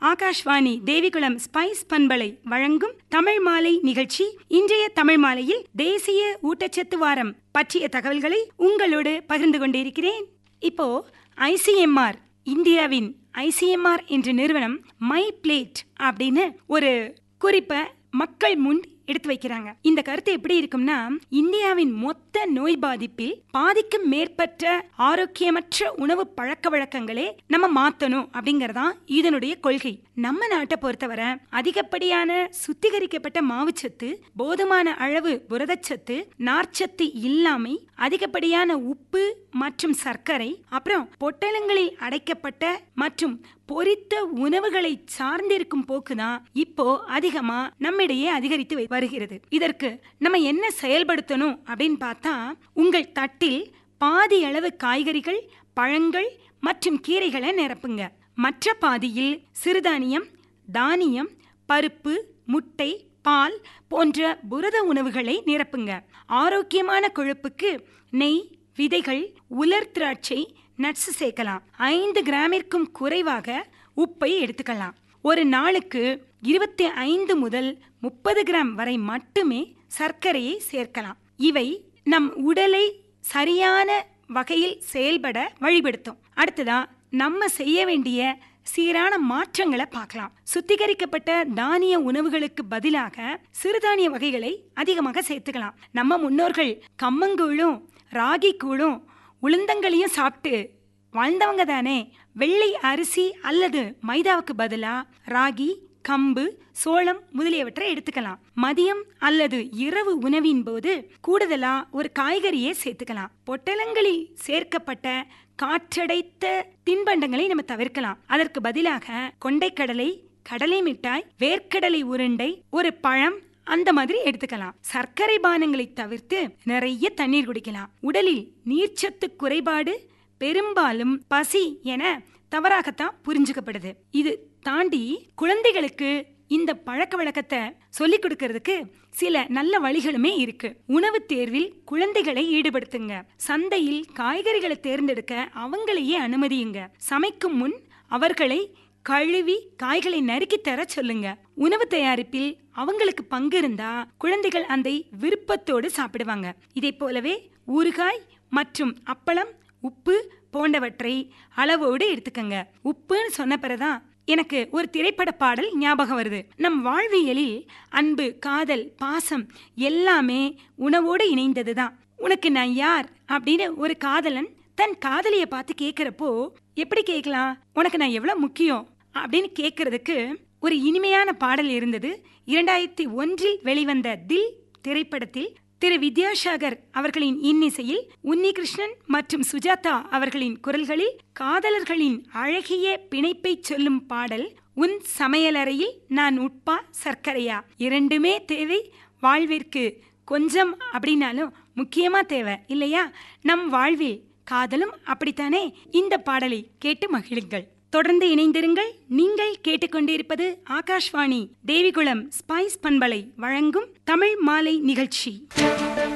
Akashvani Devikulam spice பண்பலை வழங்கும் தமிழ் மாலை நிகழ்ச்சி இன்றைய தமிழ் மாலையில் தேசிய ஊட்டச்சத்து வாரம் பற்றிய தகவல்களை உங்களோடு பகிர்ந்து கொண்டிருக்கிறேன் இப்போ ஐசிஎம்ஆர் இந்தியாவின் ஐசிஎம்ஆர் என்ற நிறுவனம் மை பிளேட் அப்படின்னு ஒரு குறிப்பை மக்கள் முன் எடுத்து வைக்கிறாங்க இந்த கருத்து எப்படி இருக்கும்னா இந்தியாவின் மொத்த நோய் பாதிப்பில் பாதிக்கும் மேற்பட்ட ஆரோக்கியமற்ற உணவு பழக்க வழக்கங்களே நம்ம மாத்தணும் அப்படிங்கறதான் இதனுடைய கொள்கை நம்ம நாட்டை பொறுத்தவரை அதிகப்படியான சுத்திகரிக்கப்பட்ட மாவுச்சத்து போதுமான அளவு புரதச்சத்து நார்ச்சத்து இல்லாமை அதிகப்படியான உப்பு மற்றும் சர்க்கரை அப்புறம் பொட்டலங்களில் அடைக்கப்பட்ட மற்றும் பொரித்த உணவுகளை சார்ந்திருக்கும் போக்குதான் இப்போ அதிகமா நம்மிடையே அதிகரித்து வருகிறது இதற்கு நம்ம என்ன செயல்படுத்தணும் அப்படின்னு பார்த்தா உங்கள் தட்டில் பாதி அளவு காய்கறிகள் பழங்கள் மற்றும் கீரைகளை நிரப்புங்க மற்ற பாதியில் சிறுதானியம் தானியம் பருப்பு முட்டை பால் போன்ற புரத உணவுகளை நிரப்புங்க ஆரோக்கியமான கொழுப்புக்கு நெய் விதைகள் உலர் திராட்சை நட்ஸ் சேர்க்கலாம் ஐந்து கிராமிற்கும் குறைவாக உப்பை எடுத்துக்கலாம் ஒரு நாளுக்கு இருபத்தி ஐந்து முதல் முப்பது கிராம் வரை மட்டுமே சர்க்கரையை சேர்க்கலாம் இவை நம் உடலை சரியான வகையில் செயல்பட வழிபடுத்தும் அடுத்ததா நம்ம செய்ய வேண்டிய சீரான மாற்றங்களை பார்க்கலாம் சுத்திகரிக்கப்பட்ட தானிய உணவுகளுக்கு பதிலாக சிறுதானிய வகைகளை அதிகமாக சேர்த்துக்கலாம் நம்ம முன்னோர்கள் கம்மங்கூழும் ராகி கூழும் உளுந்தங்களையும் சாப்பிட்டு வாழ்ந்தவங்க தானே வெள்ளை அரிசி அல்லது மைதாவுக்கு பதிலா ராகி கம்பு சோளம் முதலியவற்றை எடுத்துக்கலாம் மதியம் அல்லது இரவு உணவின் போது கூடுதலா ஒரு காய்கறியை சேர்த்துக்கலாம் பொட்டலங்களில் சேர்க்கப்பட்ட காற்றடைத்த தின்பண்டங்களை நம்ம தவிர்க்கலாம் அதற்கு பதிலாக கொண்டைக்கடலை கடலை மிட்டாய் வேர்க்கடலை உருண்டை ஒரு பழம் அந்த மாதிரி எடுத்துக்கலாம் சர்க்கரை பானங்களை தவிர்த்து நிறைய தண்ணீர் குடிக்கலாம் உடலில் நீர்ச்சத்து குறைபாடு பெரும்பாலும் பசி என தவறாகத்தான் புரிஞ்சுக்கப்படுது இது தாண்டி குழந்தைகளுக்கு இந்த பழக்க வழக்கத்தை சொல்லிக் கொடுக்கறதுக்கு சில நல்ல வழிகளுமே இருக்கு உணவு தேர்வில் குழந்தைகளை ஈடுபடுத்துங்க சந்தையில் காய்கறிகளை தேர்ந்தெடுக்க அவங்களையே அனுமதியுங்க சமைக்கும் முன் அவர்களை கழுவி காய்களை நறுக்கி தர சொல்லுங்க உணவு தயாரிப்பில் அவங்களுக்கு பங்கு இருந்தா குழந்தைகள் அந்த விருப்பத்தோடு சாப்பிடுவாங்க இதே போலவே ஊறுகாய் மற்றும் அப்பளம் உப்பு போன்றவற்றை அளவோடு எடுத்துக்கங்க உப்புன்னு சொன்ன பிறதான் எனக்கு ஒரு திரைப்பட பாடல் ஞாபகம் வருது நம் வாழ்வியலில் அன்பு காதல் பாசம் எல்லாமே உணவோடு இணைந்தது தான் உனக்கு நான் யார் அப்படின்னு ஒரு காதலன் தன் காதலிய பார்த்து கேட்கிறப்போ எப்படி கேட்கலாம் உனக்கு நான் எவ்வளவு முக்கியம் அப்படின்னு கேட்கறதுக்கு ஒரு இனிமையான பாடல் இருந்தது இரண்டாயிரத்தி ஒன்றில் வெளிவந்த தில் திரைப்படத்தில் திரு வித்யாசாகர் அவர்களின் இன்னிசையில் உன்னிகிருஷ்ணன் மற்றும் சுஜாதா அவர்களின் குரல்களில் காதலர்களின் அழகிய பிணைப்பை சொல்லும் பாடல் உன் சமையலறையில் நான் உட்பா சர்க்கரையா இரண்டுமே தேவை வாழ்விற்கு கொஞ்சம் அப்படின்னாலும் முக்கியமா தேவை இல்லையா நம் வாழ்வில் காதலும் அப்படித்தானே இந்த பாடலை கேட்டு மகிழுங்கள் தொடர்ந்து இணைந்திருங்கள் நீங்கள் கேட்டுக்கொண்டிருப்பது ஆகாஷ்வாணி தேவிகுளம் ஸ்பைஸ் பண்பலை வழங்கும் தமிழ் மாலை நிகழ்ச்சி